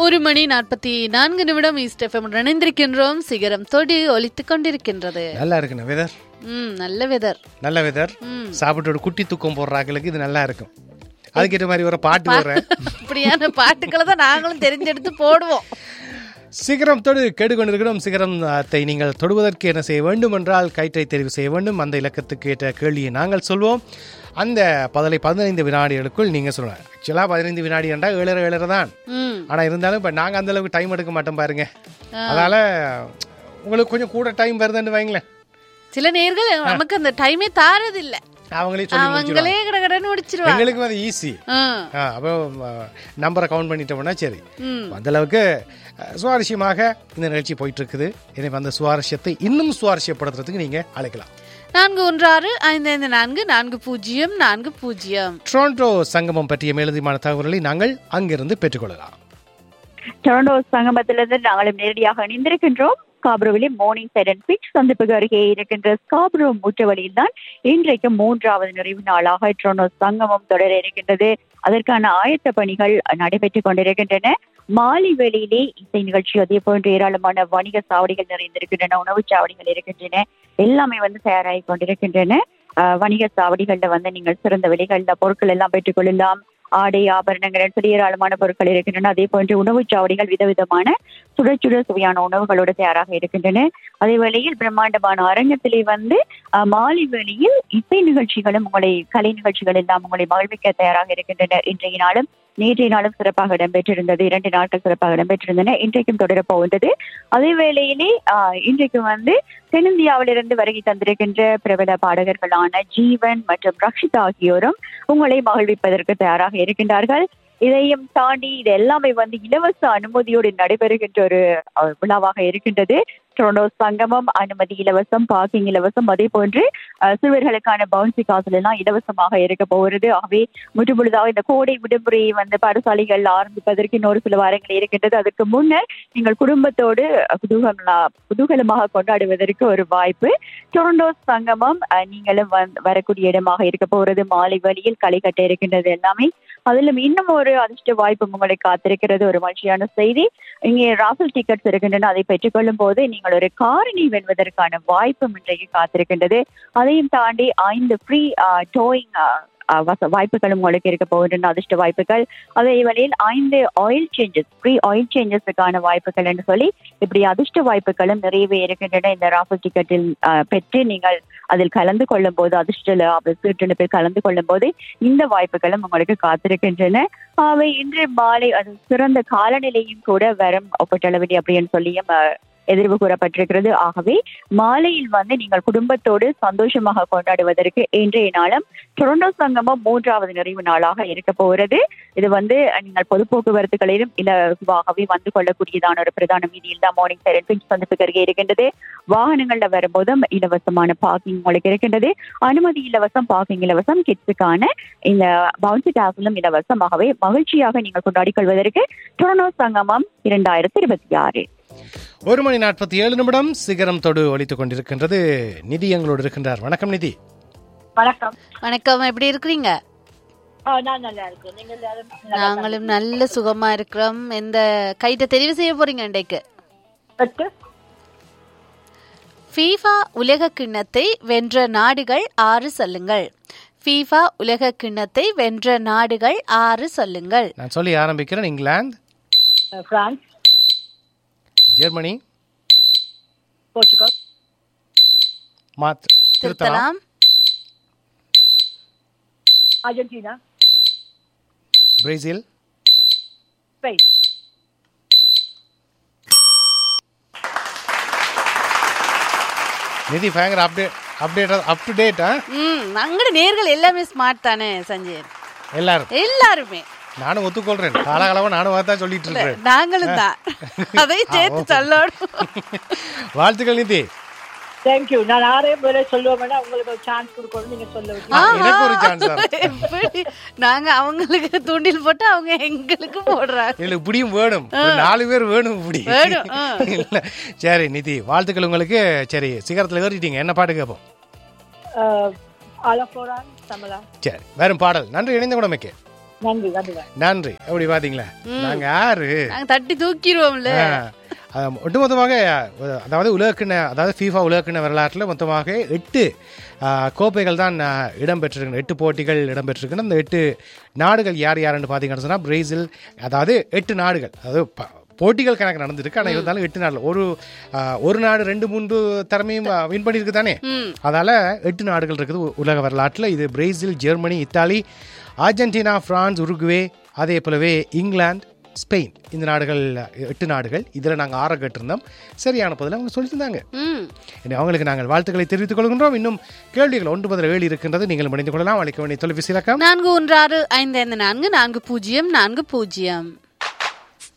ஒரு மணி நாற்பத்தி நான்கு நிமிடம் ஈஸ்ட் எஃப்எம் இணைந்திருக்கின்றோம் சிகரம் தொடி ஒலித்துக் கொண்டிருக்கின்றது நல்லா இருக்குண்ணே வெதர் ம் நல்ல வெதர் நல்ல வெதர் சாப்பிட்டு ஒரு குட்டி தூக்கம் போடுறாங்களுக்கு இது நல்லா இருக்கும் அதுக்கேற்ற மாதிரி ஒரு பாட்டு போடுறேன் இப்படியான பாட்டுக்களை தான் நாங்களும் தெரிஞ்செடுத்து போடுவோம் சிகரம் தொடு கேட்டுக்கொண்டிருக்கிறோம் சிகரம் அத்தை நீங்கள் தொடுவதற்கு என்ன செய்ய வேண்டும் என்றால் கயிற்றை தெரிவு செய்ய வேண்டும் அந்த இலக்கத்துக்கு ஏற்ற கேள்வியை நாங்கள் சொல்வோம் அந்த பதிலை பதினைந்து வினாடிகளுக்குள் நீங்கள் சொல்லலாம் ஆக்சுவலாக பதினைந்து வினாடி என்றால் ஏழரை ஏழரை தான் ம் ஆனால் இருந்தாலும் இப்போ நாங்கள் அந்த அளவுக்கு டைம் எடுக்க மாட்டோம் பாருங்க அதனால உங்களுக்கு கொஞ்சம் கூட டைம் வருதுன்னு வைங்களேன் சில நேர்கள் நமக்கு அந்த டைமே தாரது இல்ல அவங்களே சொல்லி முடிச்சிருவாங்க அவங்களே கடகடன்னு முடிச்சிருவாங்க எங்களுக்கு அது ஈஸி ஆ, அப்போ நம்பரை கவுண்ட் பண்ணிட்டோம்னா சரி ம். அந்த அளவுக்கு அஹ், சுவாரஸ்யமாக இந்த நிகழ்ச்சி போயிட்டு இருக்குது எனவே அந்த சுவாரஸ்யத்தை இன்னும் சுவாரஸ்யப்படுத்துறதுக்கு நீங்க அழைக்கலாம் நான்கு ஒன்று ஆறு ஐந்து ஐந்து நான்கு நான்கு பூஜ்ஜியம் நான்கு பூஜ்ஜியம் டொரண்டோ சங்கமம் பற்றிய மேலதிகமான தகவல்களை நாங்கள் அங்கிருந்து பெற்றுக்கொள்ளலாம் டொரண்டோ சங்கமத்திலிருந்து நாங்களும் நேரடியாக இணைந்திருக்கின்றோம் ஸ்காப்ரோவிலே மார்னிங் சைட் அண்ட் பிச் சந்திப்புக்கு அருகே இருக்கின்ற ஸ்காப்ரோ முற்றவழியில் தான் இன்றைக்கு மூன்றாவது நிறைவு நாளாக டொரண்டோ சங்கமம் தொடர இருக்கின்றது அதற்கான ஆயத்த பணிகள் நடைபெற்றுக் கொண்டிருக்கின்றன மாலை வேளையிலே இசை நிகழ்ச்சி அதே போன்று ஏராளமான வணிக சாவடிகள் நிறைந்திருக்கின்றன உணவுச் சாவடிகள் இருக்கின்றன எல்லாமே வந்து தயாராகி கொண்டிருக்கின்றன அஹ், வணிக சாவடிகள்ல வந்து நீங்கள் சிறந்த விலைகள்ல பொருட்கள் எல்லாம் பெற்றுக்கொள்ளலாம் ஆடை ஆபரணங்கள் சொல்லி ஏராளமான பொருட்கள் இருக்கின்றன அதே போன்று உணவுச் சாவடிகள் விதவிதமான சுட சுட சுவையான உணவுகளோடு தயாராக இருக்கின்றன அதே வேளையில் பிரம்மாண்டமான அரங்கத்திலே வந்து அஹ், மாலை வேளையில் இசை நிகழ்ச்சிகளும் உங்களை கலை நிகழ்ச்சிகள் எல்லாம் உங்களை மகிழ்விக்க தயாராக இருக்கின்றன இன்றைய நாளும் நேற்றைய நாளும் சிறப்பாக இடம்பெற்றிருந்தது இரண்டு நாட்கள் சிறப்பாக இடம்பெற்றிருந்தன இன்றைக்கும் தொடரப் போகின்றது அதே வேளையிலே ஆஹ், இன்றைக்கு வந்து தென்னிந்தியாவிலிருந்து வருகை தந்திருக்கின்ற பிரபல பாடகர்களான ஜீவன் மற்றும் ரக்ஷிதா ஆகியோரும் உங்களை மகிழ்விப்பதற்கு தயாராக இருக்கின்றார்கள் இதையும் தாண்டி இது எல்லாமே வந்து இலவச அனுமதியோடு நடைபெறுகின்ற ஒரு அஹ், விழாவாக இருக்கின்றது டொரண்டோ சங்கமம் அனுமதி இலவசம் பார்க்கிங் இலவசம் அதே போன்று அஹ், சிறுவர்களுக்கான பவுன்சி காசுல எல்லாம் இலவசமாக இருக்க போகிறது ஆகவே முற்றுமுழுதாக இந்த கோடை விடுமுறையை வந்து பாடசாலைகள் ஆரம்பிப்பதற்கு இன்னொரு சில வாரங்கள் இருக்கின்றது அதற்கு முன்னர் நீங்கள் குடும்பத்தோடு குதூகலா குதூகலமாக கொண்டாடுவதற்கு ஒரு வாய்ப்பு டொரண்டோ சங்கமம் அஹ், நீங்களும் வந்து வரக்கூடிய இடமாக இருக்க போகிறது மாலை வழியில் களை கட்ட இருக்கின்றது எல்லாமே அதிலும் இன்னும் ஒரு அதிர்ஷ்ட வாய்ப்பு உங்களை காத்திருக்கிறது ஒரு மகிழ்ச்சியான செய்தி இங்கே ராஃபல் டிக்கெட்ஸ் இருக்கின்றன அதை பெற்றுக்கொள்ளும் போது நீங்கள் ஒரு காரணி வெல்வதற்கான வாய்ப்பும் இன்றைக்கு காத்திருக்கின்றது அதையும் தாண்டி ஐந்து ஃப்ரீ டோயிங் வாய்ப்புகளும் உங்களுக்கு இருக்க போகின்றன அதிர்ஷ்ட வாய்ப்புகள் அதே வழியில் ஐந்து ஆயில் சேஞ்சஸ் ஃப்ரீ ஆயில் சேஞ்சஸுக்கான வாய்ப்புகள் என்று சொல்லி இப்படி அதிர்ஷ்ட வாய்ப்புகளும் நிறையவே இருக்கின்றன இந்த ராஃபல் டிக்கெட்டில் ஆஹ், பெற்று நீங்கள் அதில் கலந்து கொள்ளும் போது அதிர்ஷ்ட லாப சீட்டெழுப்பில் கலந்து கொள்ளும் போது இந்த வாய்ப்புகளும் உங்களுக்கு காத்திருக்கின்றன அவை இன்று மாலை அது சிறந்த காலநிலையும் கூட வரும் ஒப்பீட்டளவில் அப்படின்னு சொல்லியும் ஆஹ், எதிர்வு கூறப்பட்டிருக்கிறது ஆகவே மாலையில் வந்து நீங்கள் குடும்பத்தோடு சந்தோஷமாக கொண்டாடுவதற்கு இன்றைய நாளும் டொரண்டோ சங்கமம் மூன்றாவது நிறைவு நாளாக இருக்க போகிறது இது வந்து நீங்கள் பொது போக்குவரத்துகளிலும் இலவாகவே வந்து கொள்ளக்கூடியதான ஒரு பிரதான வீதியில் தான் மார்னிங் சைரன் பிஞ்ச் சந்திப்புக்கு அருகே இருக்கின்றது வாகனங்கள்ல வரும்போதும் இலவசமான பார்க்கிங் உங்களுக்கு இருக்கின்றது அனுமதி இலவசம் பார்க்கிங் இலவசம் கிட்ஸுக்கான இந்த பவுன்சி டாஸ்லும் இலவசமாகவே மகிழ்ச்சியாக நீங்கள் கொண்டாடிக் கொள்வதற்கு டொரண்டோ சங்கமம் இரண்டாயிரத்தி இருபத்தி ஆறு ஒரு மணி நாற்பத்தி ஏழு நிமிடம் சிகரம் தொடு ஒலித்துக் கொண்டிருக்கின்றது நிதி எங்களோடு இருக்கின்றார் வணக்கம் நிதி வணக்கம் வணக்கம் எப்படி இருக்கிறீங்க ஆ, நான் நல்லா இருக்கேன் நீங்கள் எல்லாரும் நல்லா நாங்களும் நல்ல சுகமா இருக்கிறோம் எந்த கைட்ட தெரிவு செய்ய போறீங்க இன்றைக்கு எட்டு ஃபீஃபா உலக கிண்ணத்தை வென்ற நாடுகள் ஆறு சொல்லுங்கள் ஃபீஃபா உலக கிண்ணத்தை வென்ற நாடுகள் ஆறு சொல்லுங்கள் நான் சொல்லி ஆரம்பிக்கிறேன் இங்கிலாந்து அஹ், பிரான்ஸ் ஜெர்மனி போர்ச்சுகல் மாத் திருத்தலாம் திருத்தலாம் அர்ஜென்டினா பிரேசில் ஸ்பெயின் நிதி பயங்கர update update up to date ம் அங்கட நேர்கள் எல்லாமே ஸ்மார்ட் தானே சஞ்சய் எல்லாரும் எல்லாருமே நானும் ஒத்துக்கொள்றேன் காலகாலமா நானும் தான் சொல்லிட்டு இருக்கிறேன் நாங்களும் தான் அதை சேர்த்து சொல்லணும் வாழ்த்துக்கள் நிதி தேங்க்யூ நான் ஆறையும் வேலை சொல்லுவேன் உங்களுக்கு ஒரு சான்ஸ் கொடுக்கணும் நீங்க சொல்ல வச்சு ஆ, எனக்கு ஒரு சான்ஸ் தான் எப்படி நாங்க அவங்களுக்கு தூண்டில் போட்டு அவங்க எங்களுக்கு போடுறாங்க இல்ல இப்படியும் வேணும் ஒரு நாலு பேர் வேணும் இப்படி வேணும், ஆ. இல்ல சரி நிதி வாழ்த்துக்கள் உங்களுக்கு சரி சிகரத்துல ஏறிட்டீங்க என்ன பாட்டு கேட்போம் அலஃபோரான் தமிழா சரி வேறும் பாடல் நன்றி இணைந்த குடமைக்கு நன்றி நன்றி நன்றி எப்படி பாத்தீங்களா நாங்க யாரு நாங்க தட்டி தூக்கிடுவோம்ல ஆ, அது ஒட்டுமொத்தமாக அஹ், அதாவது உலகக்கிண அதாவது ஃபீஃபா உலகக்கிண வரலாற்றில் மொத்தமாக எட்டு ஆ, கோப்பைகள் தான் ஆ, இடம்பெற்றிருக்கின்றன எட்டு போட்டிகள் இடம்பெற்றிருக்கின்றன அந்த எட்டு நாடுகள் யார் யாருன்னு பார்த்தீங்கன்னு சொன்னால் பிரேசில் அதாவது எட்டு நாடுகள் அதாவது ப- போட்டிகள் கணக்கு நடந்திருக்கு ஆனால் இருந்தாலும் எட்டு நாடுகள் ஒரு ஆ, ஒரு நாடு ரெண்டு மூன்று திறமையும் வின் பண்ணியிருக்கு தானே ம் அதால எட்டு நாடுகள் இருக்குது உ- உலக வரலாற்றில் இது Brazil Germany Italy Argentina France Uruguay அதே போலவே இங்கிலாந்து ஸ்பெயின் இந்த நாடுகள் எட்டு நாடுகள் இதில் நாங்கள் ஆற கேட்டிருந்தோம் சரியான பதில் அவங்க சொல்லியிருந்தாங்க ம் இனி அவங்களுக்கு நாங்கள் வாழ்த்துக்களை தெரிவித்துக் கொள்கின்றோம் இன்னும் கேள்விகள் ஒன்று பதில் ஏழு இருக்கின்றது நீங்கள் முடிந்து கொள்ளலாம் அழைக்க வேண்டிய தொலைபேசி இலக்கம் நான்கு ஒன்று ஆறு ஐந்து ஐந்து நான்கு நான்கு பூஜ்ஜியம் நான்கு பூஜ்ஜியம்